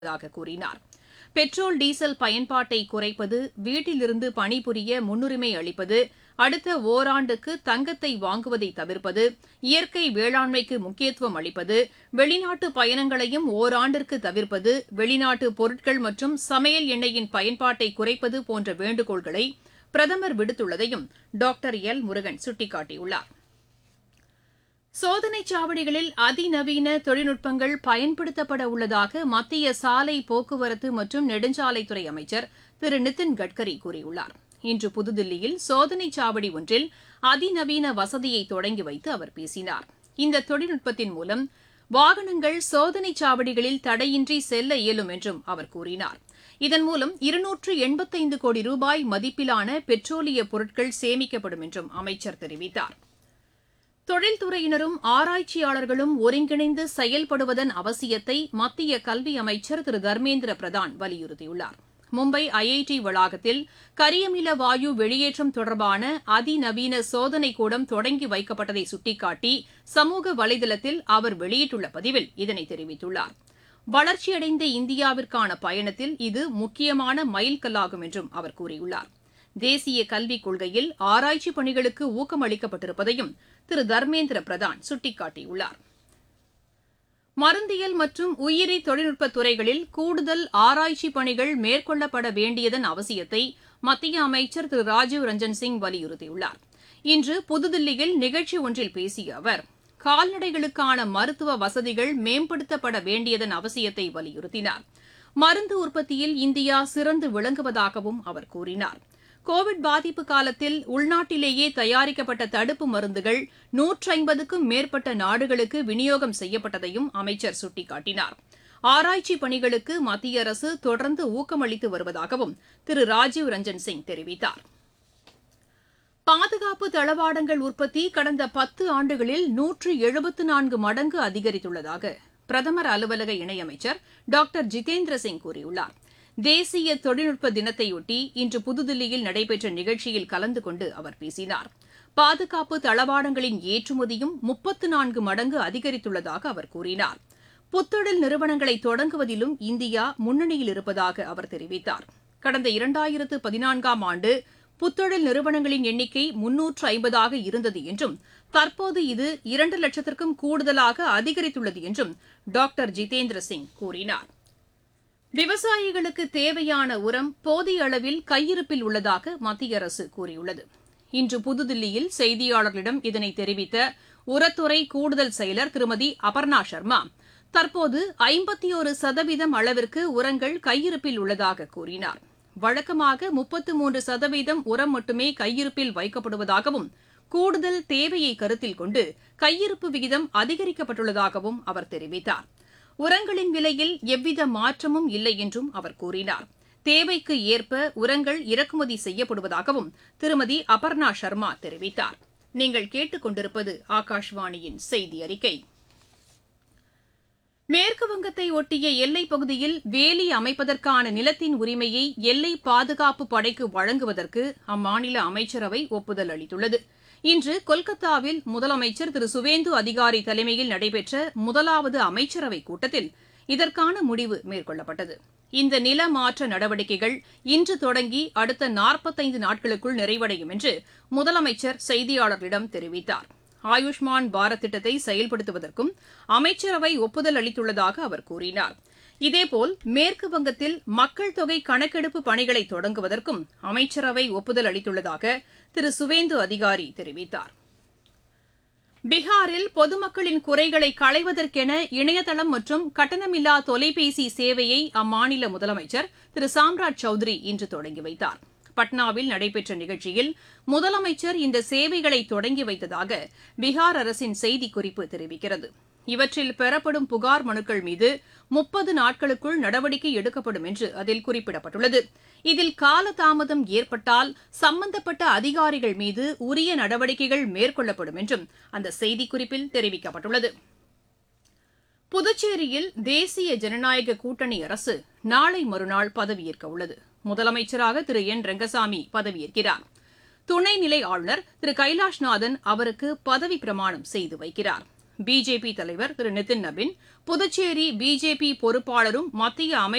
உள்ளதாக கூறினார் petrol diesel பயன்பாட்டை குறைப்பது வீட்டிலிருந்து பணிபுரிய முன்னுரிமை அளிப்பது அடுத்த ஓராண்டுக்கு தங்கத்தை வாங்குவதை தவிர்ப்பது இயற்கை வேளாண்மைக்கு முக்கியத்துவம் அளிப்பது வெளிநாட்டு பயணங்களையும் ஓராண்டிற்கு தவிர்ப்பது வெளிநாட்டு பொருட்கள் மற்றும் சமையல் எண்ணெயின் பயன்பாட்டை குறைப்பது போன்ற வேண்டுகோள்களை பிரதமர் விடுத்துள்ளதையும் டாக்டர் எல் முருகன் சுட்டிக்காட்டியுள்ளார் சோதனைச் சாவடிகளில் அதிநவீன தொழில்நுட்பங்கள் பயன்படுத்தப்பட உள்ளதாக மத்திய சாலை போக்குவரத்து மற்றும் நெடுஞ்சாலைத்துறை அமைச்சர் திரு நிதின் கட்கரி கூறியுள்ளார் இன்று புதுதில்லியில் சோதனைச் சாவடி ஒன்றில் அதிநவீன வசதியை தொடங்கி வைத்து அவர் பேசினார் இந்த தொழில்நுட்பத்தின் மூலம் வாகனங்கள் சோதனைச் சாவடிகளில் தடையின்றி செல்ல இயலும் என்றும் அவர் கூறினார் இதன் மூலம் இருநூற்று எண்பத்தைந்து கோடி ரூபாய் மதிப்பிலான பெட்ரோலிய பொருட்கள் சேமிக்கப்படும் என்றும் அமைச்சர் தெரிவித்தார் தொழில்துறையினரும் ஆராய்ச்சியாளர்களும் ஒருங்கிணைந்து செயல்படுவதன் அவசியத்தை மத்திய கல்வி அமைச்சர் திரு தர்மேந்திர பிரதான் வலியுறுத்தியுள்ளார் மும்பை ஐஐடி வளாகத்தில் கரியமில வாயு வெளியேற்றம் தொடர்பான அதிநவீன சோதனை கூடம் தொடங்கி வைக்கப்பட்டதை சுட்டிக்காட்டி சமூக வலைதளத்தில் அவர் வெளியிட்டுள்ள பதிவில் இதனை தெரிவித்துள்ளார் வளர்ச்சியடைந்த இந்தியாவிற்கான பயணத்தில் இது முக்கியமான மைல்கல்லாகும் என்றும் அவர் கூறியுள்ளார் தேசிய கல்விக் கொள்கையில் ஆராய்ச்சி பணிகளுக்கு ஊக்கம் அளிக்கப்பட்டிருப்பதையும் திரு தர்மேந்திர பிரதான் சுட்டிக்காட்டியுள்ளார் மருந்தியல் மற்றும் உயிரி தொழில்நுட்ப துறைகளில் கூடுதல் ஆராய்ச்சி பணிகள் மேற்கொள்ளப்பட வேண்டியதன் அவசியத்தை மத்திய அமைச்சர் திரு ராஜீவ் ரஞ்சன் சிங் வலியுறுத்தியுள்ளார் இன்று புதுதில்லியில் நிகழ்ச்சி ஒன்றில் பேசிய அவர் கால்நடைகளுக்கான மருத்துவ வசதிகள் மேம்படுத்தப்பட வேண்டியதன் அவசியத்தை வலியுறுத்தினார் மருந்து உற்பத்தியில் இந்தியா சிறந்து விளங்குவதாகவும் அவர் கூறினார் கோவிட் பாதிப்பு காலத்தில் உள்நாட்டிலேயே தயாரிக்கப்பட்ட தடுப்பு மருந்துகள் நூற்றைம்பதுக்கும் மேற்பட்ட நாடுகளுக்கு விநியோகம் செய்யப்பட்டதையும் அமைச்சர் சுட்டிக்காட்டினார் ஆராய்ச்சி பணிகளுக்கு மத்திய அரசு தொடர்ந்து ஊக்கமளித்து வருவதாகவும் திரு ராஜீவ் ரஞ்சன் சிங் தெரிவித்தார் பாதுகாப்பு தளவாடங்கள் உற்பத்தி கடந்த பத்து ஆண்டுகளில் நூற்று எழுபத்து நான்கு மடங்கு அதிகரித்துள்ளதாக பிரதமர் அலுவலக இணையமைச்சர் டாக்டர் ஜிதேந்திர சிங் கூறியுள்ளார் தேசிய தொழில்நுட்ப தினத்தையொட்டி இன்று புதுதில்லியில் நடைபெற்ற நிகழ்ச்சியில் கலந்து கொண்டு அவர் பேசினார் பாதுகாப்பு தளவாடங்களின் ஏற்றுமதியும் முப்பத்து நான்கு மடங்கு அதிகரித்துள்ளதாக அவர் கூறினார் புத்தொழில் நிறுவனங்களை தொடங்குவதிலும் இந்தியா முன்னணியில் இருப்பதாக அவர் தெரிவித்தார் கடந்த இரண்டாயிரத்து பதினான்காம் ஆண்டு புத்தொழில் நிறுவனங்களின் எண்ணிக்கை முன்னூற்று ஐம்பதாக இருந்தது என்றும் தற்போது இது இரண்டு லட்சத்திற்கும் கூடுதலாக அதிகரித்துள்ளது என்றும் டாக்டர் ஜிதேந்திர சிங் கூறினார் விவசாயிகளுக்கு தேவையான உரம் போதிய அளவில் கையிருப்பில் உள்ளதாக மத்திய அரசு கூறியுள்ளது இன்று புதுதில்லியில் செய்தியாளர்களிடம் இதனை தெரிவித்த உரத்துறை கூடுதல் செயலர் திருமதி அபர்ணா சர்மா தற்போது ஐம்பத்தியோரு சதவீதம் அளவிற்கு உரங்கள் கையிருப்பில் உள்ளதாக கூறினார் வழக்கமாக முப்பத்து மூன்று சதவீதம் உரம் மட்டுமே கையிருப்பில் வைக்கப்படுவதாகவும் கூடுதல் தேவையை கருத்தில் கொண்டு கையிருப்பு விகிதம் அதிகரிக்கப்பட்டுள்ளதாகவும் அவர் தெரிவித்தார் உரங்களின் விலையில் எவ்வித மாற்றமும் இல்லை என்றும் அவர் கூறினார் தேவைக்கு ஏற்ப உரங்கள் இறக்குமதி செய்யப்படுவதாகவும் திருமதி அபர்ணா சர்மா தெரிவித்தார் நீங்கள் கேட்டுக்கொண்டிருப்பது ஆகாஷ்வாணியின் செய்தி அறிக்கை மேற்குவங்கத்தை ஒட்டிய எல்லைப் பகுதியில் வேலி அமைப்பதற்கான நிலத்தின் உரிமையை எல்லை பாதுகாப்பு படைக்கு வழங்குவதற்கு அம்மாநில அமைச்சரவை ஒப்புதல் அளித்துள்ளது இன்று கொல்கத்தாவில் முதலமைச்சர் திரு சுவேந்து அதிகாரி தலைமையில் நடைபெற்ற முதலாவது அமைச்சரவைக் கூட்டத்தில் இதற்கான முடிவு மேற்கொள்ளப்பட்டது இந்த நில மாற்ற நடவடிக்கைகள் இன்று தொடங்கி அடுத்த நாற்பத்தைந்து நாட்களுக்குள் நிறைவடையும் என்று முதலமைச்சர் செய்தியாளர்களிடம் தெரிவித்தார் ஆயுஷ்மான் பாரத் திட்டத்தை செயல்படுத்துவதற்கும் அமைச்சரவை ஒப்புதல் அளித்துள்ளதாக அவர் கூறினார் இதேபோல் மேற்கு வங்கத்தில் மக்கள் தொகை கணக்கெடுப்பு பணிகளை தொடங்குவதற்கும் அமைச்சரவை ஒப்புதல் அளித்துள்ளதாக திரு சுவேந்து அதிகாரி தெரிவித்தார் பீகாரில் பொதுமக்களின் குறைகளை களைவதற்கென இணையதளம் மற்றும் கட்டணமில்லா தொலைபேசி சேவையை அம்மாநில முதலமைச்சர் திரு சாம்ராஜ் சௌத்ரி இன்று தொடங்கி வைத்தார் பட்னாவில் நடைபெற்ற நிகழ்ச்சியில் முதலமைச்சர் இந்த சேவைகளை தொடங்கி வைத்ததாக பீகார் அரசின் செய்திக்குறிப்பு தெரிவிக்கிறது இவற்றில் பெறப்படும் புகார் மனுக்கள் மீது முப்பது நாட்களுக்குள் நடவடிக்கை எடுக்கப்படும் என்று அதில் குறிப்பிடப்பட்டுள்ளது இதில் காலதாமதம் ஏற்பட்டால் சம்பந்தப்பட்ட அதிகாரிகள் மீது உரிய நடவடிக்கைகள் மேற்கொள்ளப்படும் என்றும் அந்த செய்திக்குறிப்பில் தெரிவிக்கப்பட்டுள்ளது புதுச்சேரியில் தேசிய ஜனநாயக கூட்டணி அரசு நாளை மறுநாள் பதவியேற்க உள்ளது முதலமைச்சராக திரு என் ரங்கசாமி பதவியேற்கிறார் துணைநிலை ஆளுநர் திரு கைலாஷ்நாதன் அவருக்கு பதவி பிரமாணம் செய்து வைக்கிறார் பிஜேபி தலைவர் திரு நிதின் நபின் புதுச்சேரி பிஜேபி பொறுப்பாளரும் மத்திய அமைச்சர்